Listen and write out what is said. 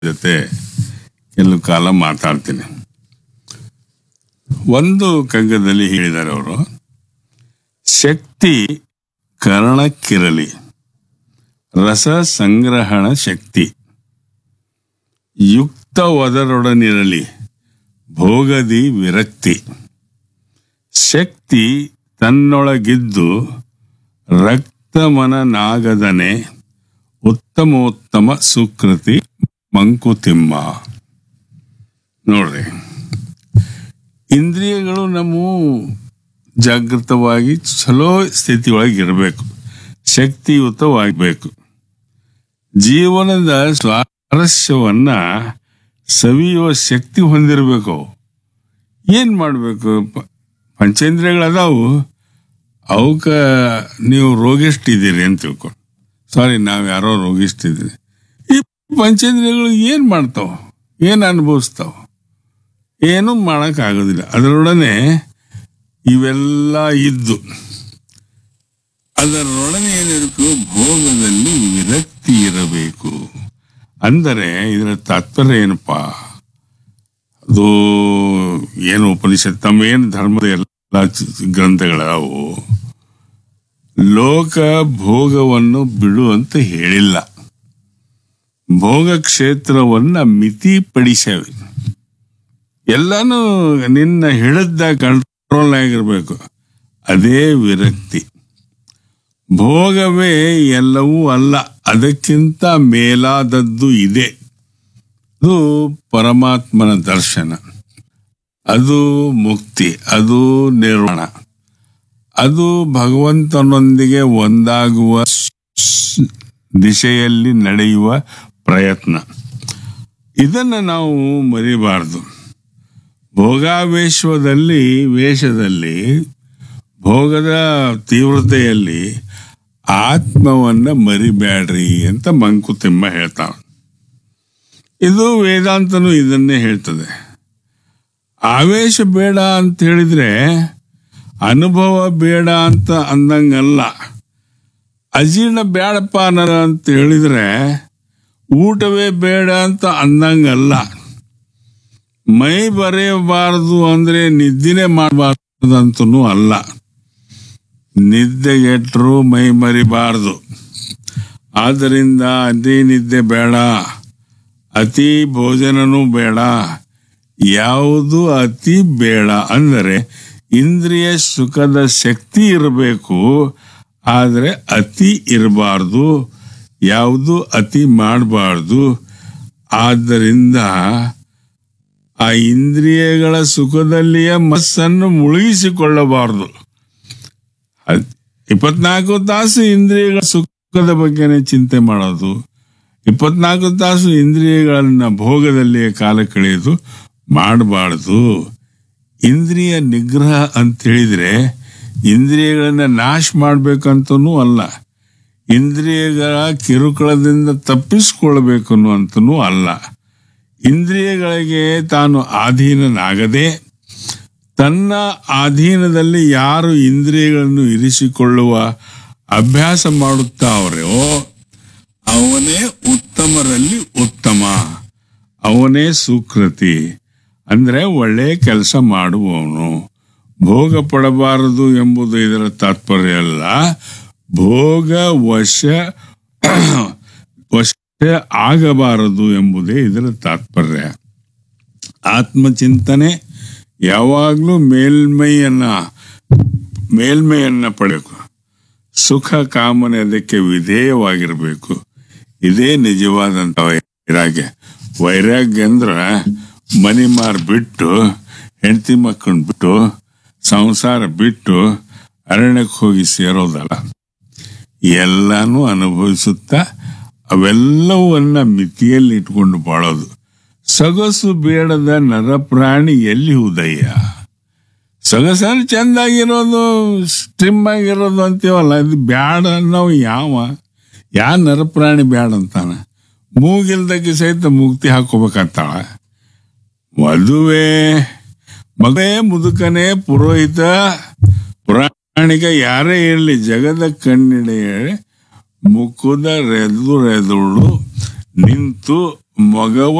ಜೊತೆ ಕೆಲವು ಕಾಲ ಮಾತಾಡ್ತೀನಿ ಒಂದು ಕಗ್ಗದಲ್ಲಿ ಹೇಳಿದ್ದಾರೆ ಅವರು ಶಕ್ತಿ ಕರ್ಣಕ್ಕಿರಲಿ ರಸ ಸಂಗ್ರಹಣ ಶಕ್ತಿ ಯುಕ್ತ ಒದರೊಡನಿರಲಿ ಭೋಗದಿ ವಿರಕ್ತಿ ಶಕ್ತಿ ತನ್ನೊಳಗಿದ್ದು ರಕ್ತಮನನಾಗದನೆ ಉತ್ತಮೋತ್ತಮ ಸುಕೃತಿ ಮಂಕುತಿಮ್ಮ ನೋಡ್ರಿ ಇಂದ್ರಿಯಗಳು ನಮ್ಮ ಜಾಗೃತವಾಗಿ ಚಲೋ ಸ್ಥಿತಿಯೊಳಗೆ ಇರಬೇಕು ಶಕ್ತಿಯುತವಾಗಬೇಕು ಜೀವನದ ಸ್ವಾರಸ್ಯವನ್ನ ಸವಿಯುವ ಶಕ್ತಿ ಹೊಂದಿರಬೇಕು ಏನ್ ಮಾಡಬೇಕು ಪಂಚೇಂದ್ರಿಯಗಳದಾವು ಅವಕ್ಕ ನೀವು ರೋಗಿಷ್ಟಿದ್ದೀರಿ ಅಂತ ತಿಳ್ಕೊಂಡು ಸಾರಿ ನಾವು ಯಾರೋ ರೋಗಿಷ್ಟಿದ್ದೀರಿ ಈ ಪಂಚೇಂದ್ರಿಯಗಳು ಏನ್ ಮಾಡ್ತಾವ ಏನ್ ಅನುಭವಿಸ್ತಾವ ಏನೂ ಮಾಡೋಕ್ಕಾಗೋದಿಲ್ಲ ಅದರೊಡನೆ ಇವೆಲ್ಲ ಇದ್ದು ಅದರೊಡನೆ ಏನಿರಬೇಕು ಭೋಗದಲ್ಲಿ ವಿರಕ್ತಿ ಇರಬೇಕು ಅಂದರೆ ಇದರ ತಾತ್ಪರ್ಯ ಏನಪ್ಪಾ ಅದು ಏನು ಉಪನಿಷತ್ ತಮ್ಮ ಏನು ಧರ್ಮದ ಎಲ್ಲ ಗ್ರಂಥಗಳವು ಲೋಕ ಭೋಗವನ್ನು ಬಿಡು ಅಂತ ಹೇಳಿಲ್ಲ ಭೋಗ ಕ್ಷೇತ್ರವನ್ನ ಮಿತಿಪಡಿಸವೆ ಎಲ್ಲಾನು ನಿನ್ನ ಹಿಡಿದ ಕಂಟ್ರೋಲ್ ಆಗಿರ್ಬೇಕು ಅದೇ ವಿರಕ್ತಿ ಭೋಗವೇ ಎಲ್ಲವೂ ಅಲ್ಲ ಅದಕ್ಕಿಂತ ಮೇಲಾದದ್ದು ಇದೆ ಅದು ಪರಮಾತ್ಮನ ದರ್ಶನ ಅದು ಮುಕ್ತಿ ಅದು ನಿರ್ವಾಣ ಅದು ಭಗವಂತನೊಂದಿಗೆ ಒಂದಾಗುವ ಸ್- ದಿಶೆಯಲ್ಲಿ ನಡೆಯುವ ಪ್ರಯತ್ನ ಇದನ್ನು ನಾವು ಮರಿಬಾರದು ಭೋಗಾವೇಶದಲ್ಲಿ ವೇಷದಲ್ಲಿ ಭೋಗದ ತೀವ್ರತೆಯಲ್ಲಿ ಆತ್ಮವನ್ನ ಮರಿಬ್ಯಾಡ್ರಿ ಅಂತ ಮಂಕುತಿಮ್ಮ ಹೇಳ್ತಾವ ಇದು ವೇದಾಂತನು ಇದನ್ನೇ ಹೇಳ್ತದೆ ಆವೇಶ ಬೇಡ ಅಂತ ಹೇಳಿದ್ರೆ ಅನುಭವ ಬೇಡ ಅಂತ ಅಂದಂಗಲ್ಲ ಅಜೀರ್ಣ ಬೇಡಪ್ಪ ಅನ್ನೋದು ಅಂತ ಹೇಳಿದ್ರೆ ಊಟವೇ ಬೇಡ ಅಂತ ಅಂದಂಗಲ್ಲ ಮೈ ಬರೆಯಬಾರದು ಅಂದ್ರೆ ನಿದ್ದಿನೇ ಮಾಡಬಾರ್ದು ಅಂತನೂ ಅಲ್ಲ ನಿದ್ದೆಗೆಟ್ಟರು ಮೈ ಮರಿಬಾರದು ಆದ್ದರಿಂದ ಅತಿ ನಿದ್ದೆ ಬೇಡ ಅತಿ ಭೋಜನನೂ ಬೇಡ ಯಾವುದು ಅತಿ ಬೇಡ ಅಂದರೆ ಇಂದ್ರಿಯ ಸುಖದ ಶಕ್ತಿ ಇರಬೇಕು ಆದರೆ ಅತಿ ಇರಬಾರ್ದು ಯಾವುದು ಅತಿ ಮಾಡಬಾರ್ದು ಆದ್ದರಿಂದ ಆ ಇಂದ್ರಿಯಗಳ ಸುಖದಲ್ಲಿಯೇ ಮನಸ್ಸನ್ನು ಮುಳುಗಿಸಿಕೊಳ್ಳಬಾರದು ಅದ್- ಇಪ್ಪತ್ನಾಲ್ಕು ತಾಸು ಇಂದ್ರಿಯಗಳ ಸುಖದ ಬಗ್ಗೆನೇ ಚಿಂತೆ ಮಾಡೋದು ಇಪ್ಪತ್ನಾಲ್ಕು ತಾಸು ಇಂದ್ರಿಯಗಳನ್ನ ಭೋಗದಲ್ಲಿಯೇ ಕಾಲ ಕಳೆಯೋದು ಮಾಡಬಾರ್ದು ಇಂದ್ರಿಯ ನಿಗ್ರಹ ಅಂತ ಹೇಳಿದ್ರೆ ಇಂದ್ರಿಯಗಳನ್ನ ನಾಶ ಮಾಡ್ಬೇಕಂತನೂ ಅಲ್ಲ ಇಂದ್ರಿಯಗಳ ಕಿರುಕುಳದಿಂದ ತಪ್ಪಿಸ್ಕೊಳ್ಬೇಕು ಅನ್ನುವಂತನೂ ಅಲ್ಲ ಇಂದ್ರಿಯಗಳಿಗೆ ತಾನು ಅಧೀನನಾಗದೆ ತನ್ನ ಅಧೀನದಲ್ಲಿ ಯಾರು ಇಂದ್ರಿಯಗಳನ್ನು ಇರಿಸಿಕೊಳ್ಳುವ ಅಭ್ಯಾಸ ಮಾಡುತ್ತಾವ್ರೋ ಅವನೇ ಉತ್ತಮರಲ್ಲಿ ಉತ್ತಮ ಅವನೇ ಸುಕೃತಿ ಅಂದ್ರೆ ಒಳ್ಳೆ ಕೆಲಸ ಮಾಡುವವನು ಭೋಗ ಪಡಬಾರದು ಎಂಬುದು ಇದರ ತಾತ್ಪರ್ಯ ಅಲ್ಲ ಭೋಗ ವಶ ವಶ ಆಗಬಾರದು ಎಂಬುದೇ ಇದರ ತಾತ್ಪರ್ಯ ಆತ್ಮಚಿಂತನೆ ಯಾವಾಗಲೂ ಮೇಲ್ಮೈಯನ್ನ ಮೇಲ್ಮೈಯನ್ನ ಪಡೆಯಬೇಕು ಸುಖ ಕಾಮನೆ ಅದಕ್ಕೆ ವಿಧೇಯವಾಗಿರಬೇಕು ಇದೇ ನಿಜವಾದಂತ ವೈರಾಗ್ಯ ವೈರಾಗ್ಯ ಅಂದ್ರ ಮನಿ ಮಾರ್ ಬಿಟ್ಟು ಹೆಂಡತಿ ಮಕ್ಕಳನ್ನ ಬಿಟ್ಟು ಸಂಸಾರ ಬಿಟ್ಟು ಅರಣ್ಯಕ್ಕೆ ಹೋಗಿ ಸೇರೋದಲ್ಲ ಎಲ್ಲಾನು ಅನುಭವಿಸುತ್ತಾ ಅವೆಲ್ಲವನ್ನ ಮಿತಿಯಲ್ಲಿ ಇಟ್ಕೊಂಡು ಬಾಳೋದು ಸೊಗಸು ಬೇಡದ ನರಪ್ರಾಣಿ ಎಲ್ಲಿ ಉದಯ ಸೊಗಸಲ್ಲಿ ಚೆಂದಾಗಿರೋದು ಸ್ಟ್ರಿಮ್ ಆಗಿರೋದು ಅಂತೀವಲ್ಲ ಇದು ಬ್ಯಾಡ ನಾವು ಯಾವ ಯಾ ನರಪ್ರಾಣಿ ಬ್ಯಾಡ ಅಂತಾನ ಮೂಗಿಲ್ದಕ್ಕೆ ಸಹಿತ ಮುಕ್ತಿ ಹಾಕೋಬೇಕಂತಾಳ ಮದುವೆ ಮಗೇ ಮುದುಕನೇ ಪುರೋಹಿತ ಪುರಾಣಿಕ ಯಾರೇ ಇರಲಿ ಜಗದ ಕಣ್ಣಿಡೆಯ ಮುಕುದ ರೆದು ರೆದುಳು ನಿಂತು ಮಗವ